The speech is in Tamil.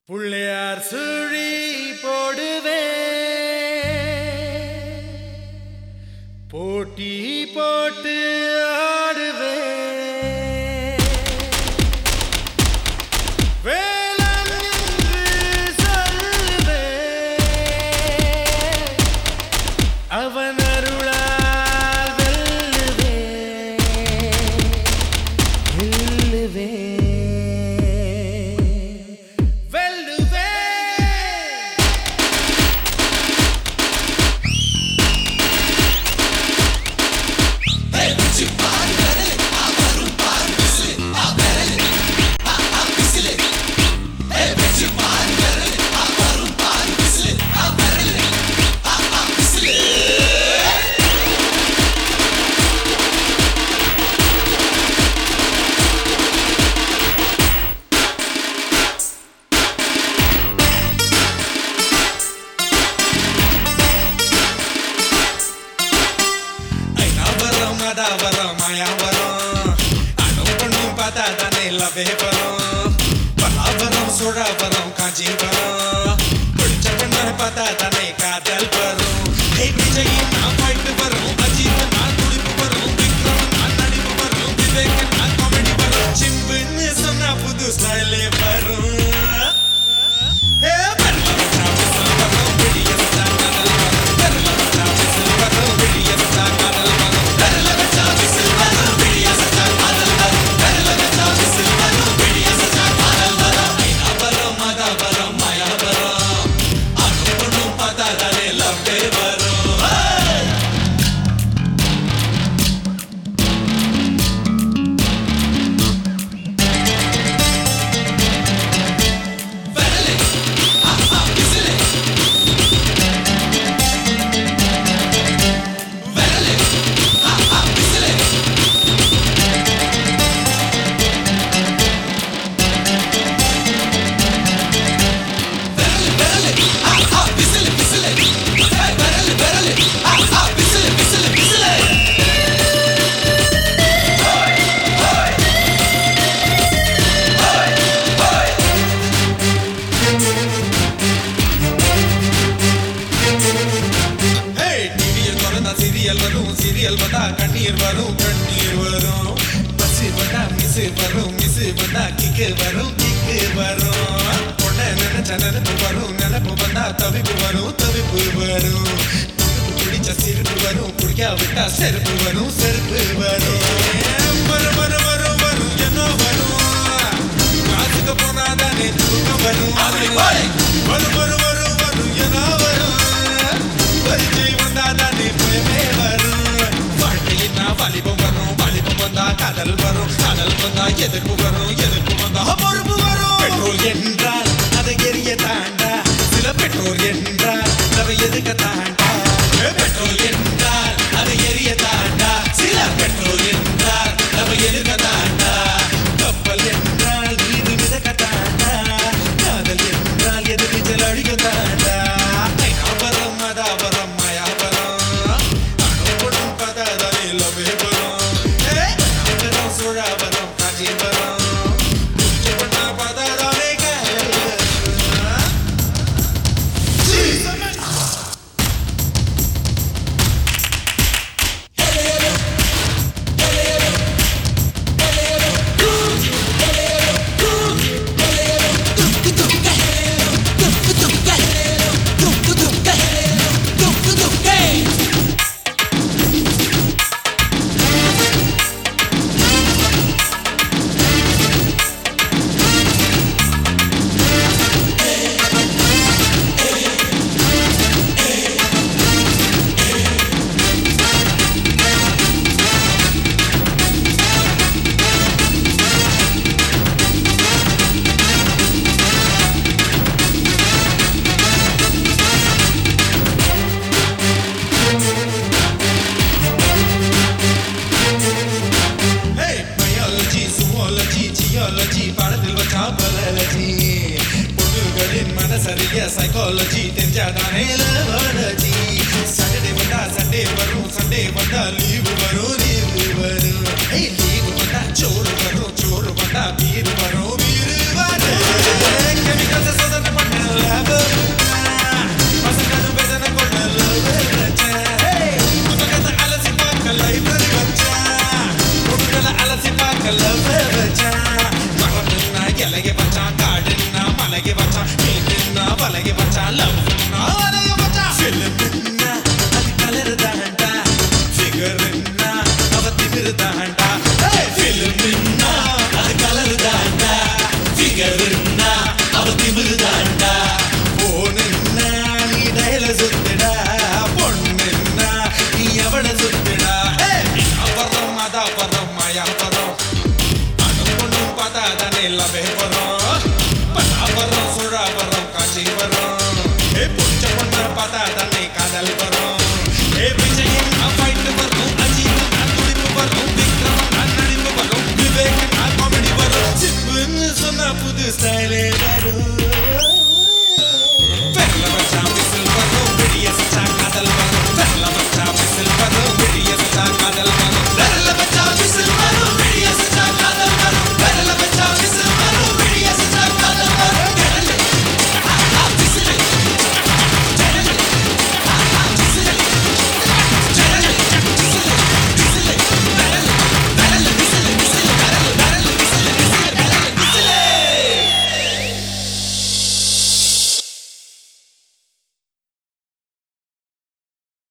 புள்ளையார் சுழி போடுவே போட்டி போட்டு ஆடுவே வேலன் என்று சொல்லுவே அவன் அருளால் வெல்லுவே வெல்லுவே வெல்லுவே ஐநாவரம் அதாவரம் மாயாவரம் அணும் பொண்ணும் பார்த்தா தானே லவே வரும் பலாவரம் சுழாவரம் காஞ்சிவரம் பிடிச்ச பொண்ணை பார்த்தா தானே காதல் வரும் ஹே விஜய் நான் பாயிட்டு வரும் அஜித் நான் துடிப்பு வரும் விக்ரம் நான் நடிப்பு வரும் விவேக் நான் காமெடி வரும் சிம்புன்னு சொன்னா புது ஸ்டைலே வரும் ஹே வரல வச்சா விசில் வரும் விடிய வச்சா காதல் வரும் வரல வச்சா விசில் வரும் விடிய வச்சா காதல் வரும் வரல வச்சா விசில் வரும் விடிய வச்சா காதல் வரும் வரல வச்சா விசில் வரும் விடிய வச்சா காதல் வரும் ஐநாவரம் மதாவரம் மாயாவரம் அணும் பொண்ணும் பார்த்தா தானே லவ்வே வரும் வரலே ஆஹா விசிலே வரலே ஆஹா விசிலே வரலே வரலே ஆஹா விசிலே விசிலே வரலே வரலே ஆஹா விசிலே விசிலே விசிலே ஹேய் டிவியில் திறந்தா சீரியல் வரும் சீரியல் வந்தா கண்ணீர் வரும் கண்ணீர் வரும் பஸ் வந்தா மிஸ் வரும் மிஸ் வந்தா கிக்கு வரும் கிக்கு வரும் பொண்ணை நினைச்ச நினைப்பு வரும் நினைப்பு வந்தா தவிப்பு வரும் தவிப்பு வரும் துடுப்பு பிடிச்ச சிரிப்பு வரும் குடிக்க விட்டா செருப்பு வரும் செருப்பு வரும் வரும் வரும் வரும் வரும் என்ன வரும் காசுக்கு போனாதானே தூக்கம் வரும் வரும் வரும் வரும் வரும் என்ன வரும் பரிச்சை வந்தாதானே பயமே வரும் வாழ்க்கையினா வாலிபம் வரும் வாலிபம் வந்தா காதல் வரும் காதல் வந்தா எதிர்ப்பு வரும் எதிர்ப்பு வந்தா பொறுப்பு வரும் பெட்ரோல் என்றால் அதை எரிய தாண்டா சில பெட்ரோல் என்றால் அதை எதுக்க தாண்டா பெட்ரோல் என்றால் அதை எரிய தாண்டா சில பெட்ரோல் என்றால் அதை எதுக்க தாண்டா கப்பல் என்றால் நீதி மிதக்க தாண்டா காதல் என்றால் எதிர்நீச்சல் அடிக்க தாண்டா ஐநாவரம் அதாவரம் மாயாவரம் அணுப்படும் பததனை லவே வரும் ஐநாவரம் சுழாவரம் காஞ்சிவரம் உச்சப்பட்ட பததனை காதல் வரும் Hey, biology, zoology, geology, பாடத்தில் வச்சா biology. பொண்ணுகளின் மனசறிய psychology, தெரிஞ்சாதானே biology. Saturday வந்தா Sunday வரும், Sunday வந்தா leave வரும், leave வரும். Hey, leave வந்தா சோறு வரும், சோறு வந்தா beer வரும், beer வரும். Chemicals சொந்த பழகி வச்சா லவ்